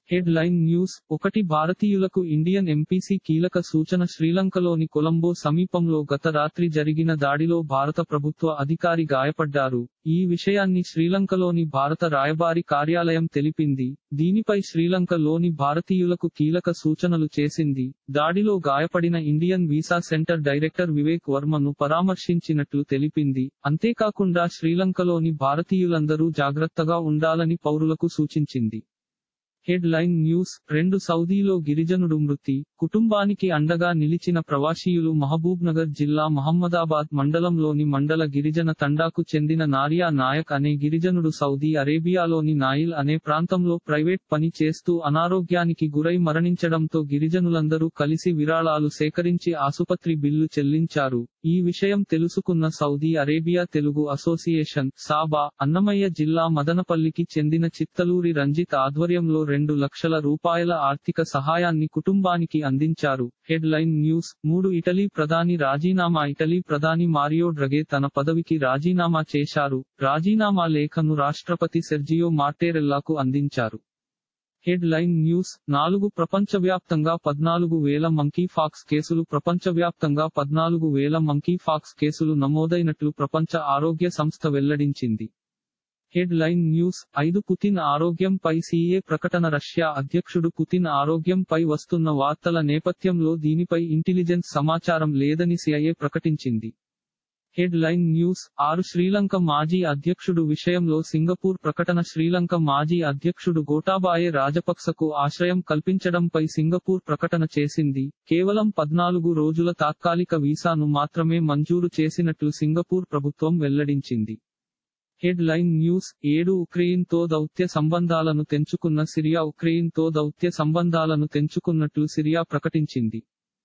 head headline news ఒకటి భారతీయులకు Indian MPC కీలక సూచన శ్రీలంకలోని కొలంబో సమీపంలో గత రాత్రి జరిగిన దాడిలో భారత ప్రభుత్వ అధికారి గాయపడ్డారు ఈ విషయాన్ని శ్రీలంకలోని భారత రాయబారి కార్యాలయం తెలిపింది దీనిపై శ్రీలంక లోని భారతీయులకు కీలక సూచనలు చేసింది దాడిలో గాయపడిన Indian visa centre director Vivek వర్మను పరామర్శించినట్లు తెలిపింది అంతేకాకుండా శ్రీలంకలోని భారతీయులందరూ జాగ్రత్తగా ఉండాలని పౌరులకు సూచించింది హెడ్ లైన్ న్యూస్ రెండు సౌదీలో గిరిజనుడు మృతి కుటుంబానికి అండగా నిలిచిన ప్రవాసీయులు మహబూబ్ నగర్ జిల్లా మహమ్మదాబాద్ మండలంలోని మండల గిరిజన తండాకు చెందిన నారియా నాయక్ అనే గిరిజనుడు సౌదీ అరేబియాలోని నాయిల్ అనే ప్రాంతంలో ప్రైవేట్ పని చేస్తూ అనారోగ్యానికి గురై మరణించడంతో గిరిజనులందరూ కలిసి విరాళాలు సేకరించి ఆసుపత్రి బిల్లు చెల్లించారు ఈ విషయం తెలుసుకున్న సౌదీ అరేబియా తెలుగు అసోసియేషన్ సాబా అన్నమయ్య జిల్లా మదనపల్లికి చెందిన చిత్తలూరి రంజిత్ ఆధ్వర్యంలో రెండు లక్షల రూపాయల ఆర్థిక సహాయాన్ని కుటుంబానికి అందించారు హెడ్ లైన్ న్యూస్ మూడు ఇటలీ ప్రధాని రాజీనామా ఇటలీ ప్రధాని మారియో డ్రగే తన పదవికి రాజీనామా చేశారు రాజీనామా లేఖను రాష్ట్రపతి సెర్జియో మార్టేరెల్లాకు అందించారు హెడ్ లైన్ న్యూస్ నాలుగు ప్రపంచవ్యాప్తంగా పద్నాలుగు వేల మంకీ ఫాక్స్ కేసులు ప్రపంచవ్యాప్తంగా పద్నాలుగు వేల మంకీ ఫాక్స్ కేసులు నమోదైనట్లు ప్రపంచ ఆరోగ్య సంస్థ వెల్లడించింది హెడ్ లైన్ న్యూస్ ఐదు పుతిన్ ఆరోగ్యంపై సీఏ ప్రకటన రష్యా అధ్యక్షుడు పుతిన్ ఆరోగ్యంపై వస్తున్న వార్తల నేపథ్యంలో దీనిపై ఇంటెలిజెన్స్ సమాచారం లేదని సిఐఏ ప్రకటించింది హెడ్ లైన్ న్యూస్ ఆరు శ్రీలంక మాజీ అధ్యక్షుడు విషయంలో సింగపూర్ ప్రకటన శ్రీలంక మాజీ అధ్యక్షుడు గోటాబాయే రాజపక్సకు ఆశ్రయం కల్పించడంపై సింగపూర్ ప్రకటన చేసింది కేవలం పద్నాలుగు రోజుల తాత్కాలిక వీసాను మాత్రమే మంజూరు చేసినట్లు సింగపూర్ ప్రభుత్వం వెల్లడించింది హెడ్ లైన్ న్యూస్ ఏడు ఉక్రెయిన్ తో దౌత్య సంబంధాలను తెంచుకున్న సిరియా ఉక్రెయిన్ తో దౌత్య సంబంధాలను తెంచుకున్నట్లు సిరియా ప్రకటించింది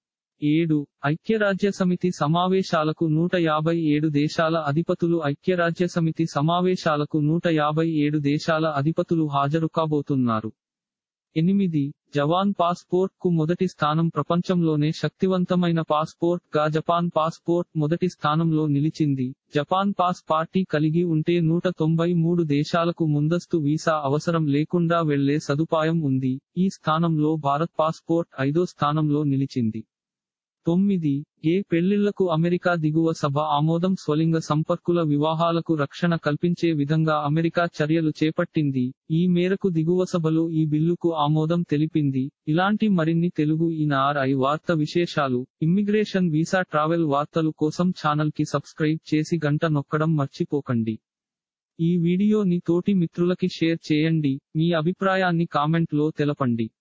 ఏడు ఐక్యరాజ్యసమితి సమావేశాలకు నూట యాభై ఏడు దేశాల అధిపతులు ఐక్యరాజ్యసమితి సమావేశాలకు నూట యాభై ఏడు దేశాల అధిపతులు హాజరు కాబోతున్నారు ఎనిమిది జవాన్ పాస్పోర్ట్ కు మొదటి స్థానం ప్రపంచంలోనే శక్తివంతమైన పాస్పోర్ట్ గా జపాన్ పాస్పోర్ట్ మొదటి స్థానంలో నిలిచింది జపాన్ పాస్ పార్టీ కలిగి ఉంటే నూట తొంభై మూడు దేశాలకు ముందస్తు వీసా అవసరం లేకుండా వెళ్లే సదుపాయం ఉంది ఈ స్థానంలో భారత్ పాస్పోర్ట్ ఐదో స్థానంలో నిలిచింది తొమ్మిది ఏ పెళ్లిళ్లకు అమెరికా దిగువ సభ ఆమోదం స్వలింగ సంపర్కుల వివాహాలకు రక్షణ కల్పించే విధంగా అమెరికా చర్యలు చేపట్టింది ఈ మేరకు దిగువ సభలో ఈ బిల్లుకు ఆమోదం తెలిపింది ఇలాంటి మరిన్ని తెలుగు ఈనార్ఐ వార్త విశేషాలు ఇమ్మిగ్రేషన్ వీసా ట్రావెల్ వార్తలు కోసం ఛానల్ కి సబ్స్క్రైబ్ చేసి గంట నొక్కడం మర్చిపోకండి ఈ వీడియోని తోటి మిత్రులకి షేర్ చేయండి మీ అభిప్రాయాన్ని కామెంట్ లో తెలపండి